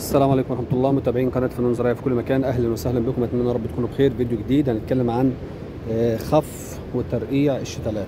السلام عليكم ورحمة الله متابعين قناة فنون زراعية في كل مكان أهلا وسهلا بكم أتمنى يا رب تكونوا بخير فيديو جديد هنتكلم عن آه، خف وترقيع الشتلات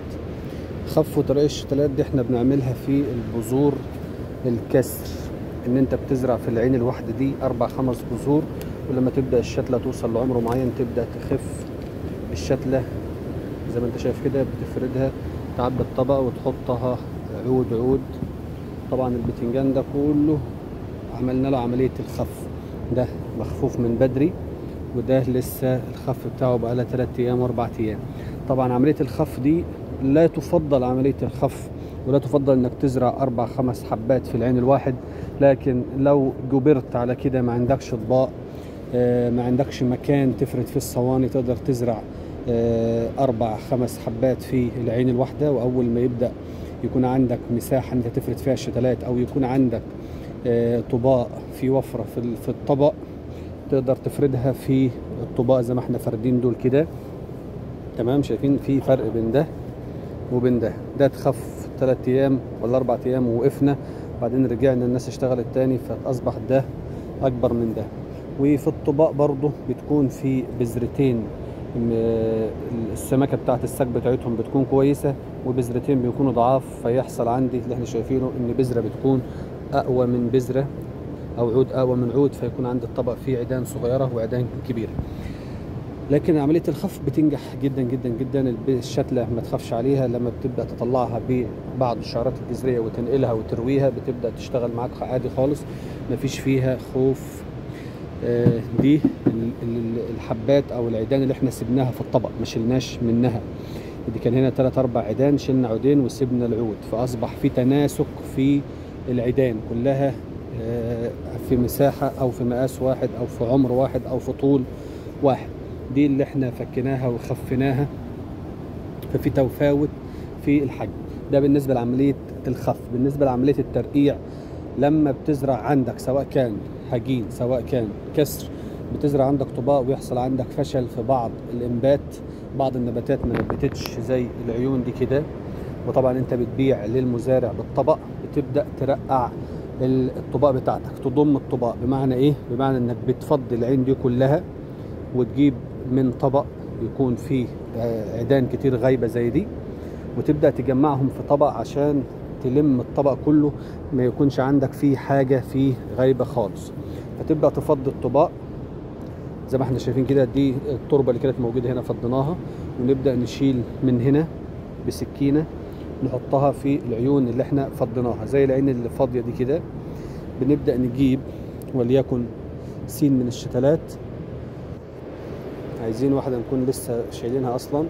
خف وترقيع الشتلات دي احنا بنعملها في البذور الكسر ان انت بتزرع في العين الواحدة دي اربع خمس بذور ولما تبدأ الشتلة توصل لعمر معين تبدأ تخف الشتلة زي ما انت شايف كده بتفردها تعبي الطبق وتحطها عود عود طبعا البتنجان ده كله عملنا له عملية الخف ده مخفوف من بدري وده لسه الخف بتاعه بقى له 3 ايام واربع ايام طبعا عملية الخف دي لا تفضل عملية الخف ولا تفضل انك تزرع اربع خمس حبات في العين الواحد لكن لو جبرت على كده ما عندكش اطباق آه، ما عندكش مكان تفرد فيه الصواني تقدر تزرع آه، اربع خمس حبات في العين الواحدة واول ما يبدأ يكون عندك مساحة انت تفرد فيها الشتلات او يكون عندك آه، طباق في وفرة في ال- في الطبق تقدر تفردها في الطباق زي ما احنا فاردين دول كده تمام شايفين في فرق بين ده وبين ده ده تخف ثلاث ايام ولا اربع ايام ووقفنا بعدين رجعنا الناس اشتغلت تاني فاصبح ده اكبر من ده وفي الطباق برضه بتكون في بذرتين م- السمكه بتاعت الساق بتاعتهم بتكون كويسه وبذرتين بيكونوا ضعاف فيحصل عندي اللي احنا شايفينه ان بذره بتكون اقوى من بذره او عود اقوى من عود فيكون عند الطبق فيه عيدان صغيره وعيدان كبيره لكن عمليه الخف بتنجح جدا جدا جدا الب- الشتله ما تخافش عليها لما بتبدا تطلعها ببعض الشعرات الجذريه وتنقلها وترويها بتبدا تشتغل معاك عادي خالص مفيش فيها خوف آه، دي ال- ال- الحبات او العيدان اللي احنا سبناها في الطبق ما شلناش منها دي كان هنا ثلاث اربع عيدان شلنا عودين وسبنا العود فاصبح في تناسق في العيدان كلها آه، في مساحه او في مقاس واحد او في عمر واحد او في طول واحد دي اللي احنا فكناها وخفناها ففي تفاوت في الحجم ده بالنسبه لعمليه الخف بالنسبه لعمليه الترقيع لما بتزرع عندك سواء كان هجين سواء كان كسر بتزرع عندك طباق ويحصل عندك فشل في بعض الانبات بعض النباتات ما نبتتش زي العيون دي كده وطبعا انت بتبيع للمزارع بالطبق بتبدا ترقع ال- الطباق بتاعتك تضم الطباق بمعنى ايه بمعنى انك بتفضي العين دي كلها وتجيب من طبق يكون فيه آه، عيدان كتير غايبه زي دي وتبدا تجمعهم في طبق عشان تلم الطبق كله ما يكونش عندك فيه حاجه فيه غايبه خالص فتبدا تفضي الطباق زي ما احنا شايفين كده دي التربه اللي كانت موجوده هنا فضيناها ونبدا نشيل من هنا بسكينه نحطها في العيون اللي احنا فضيناها زي العين اللي فاضيه دي كده بنبدا نجيب وليكن سين من الشتلات عايزين واحده نكون لسه شايلينها اصلا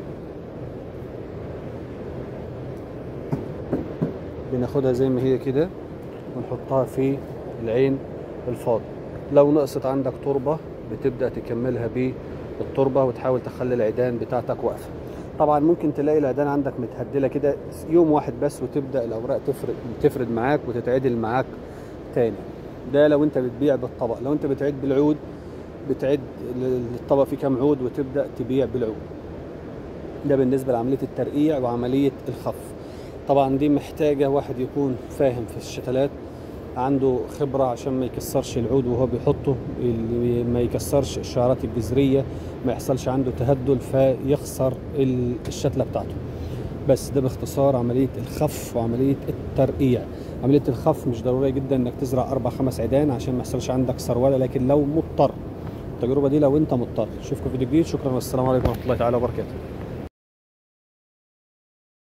بناخدها زي ما هي كده ونحطها في العين الفاضي لو نقصت عندك تربه بتبدا تكملها بالتربه وتحاول تخلي العيدان بتاعتك واقفه طبعا ممكن تلاقي العيدان عندك متهدله كده يوم واحد بس وتبدا الاوراق تفرد تفرد معاك وتتعدل معاك تاني ده لو انت بتبيع بالطبق لو انت بتعد بالعود بتعد الطبق فيه كام عود وتبدا تبيع بالعود ده بالنسبه لعمليه الترقيع وعمليه الخف طبعا دي محتاجه واحد يكون فاهم في الشتلات عنده خبره عشان ما يكسرش العود وهو بيحطه اللي ما يكسرش الشعرات الجذريه ما يحصلش عنده تهدل فيخسر ال- الشتله بتاعته بس ده باختصار عمليه الخف وعمليه الترقيع عمليه الخف مش ضروريه جدا انك تزرع اربع خمس عيدان عشان ما يحصلش عندك سروله لكن لو مضطر التجربه دي لو انت مضطر اشوفكم في فيديو جديد شكرا والسلام عليكم ورحمه الله تعالى وبركاته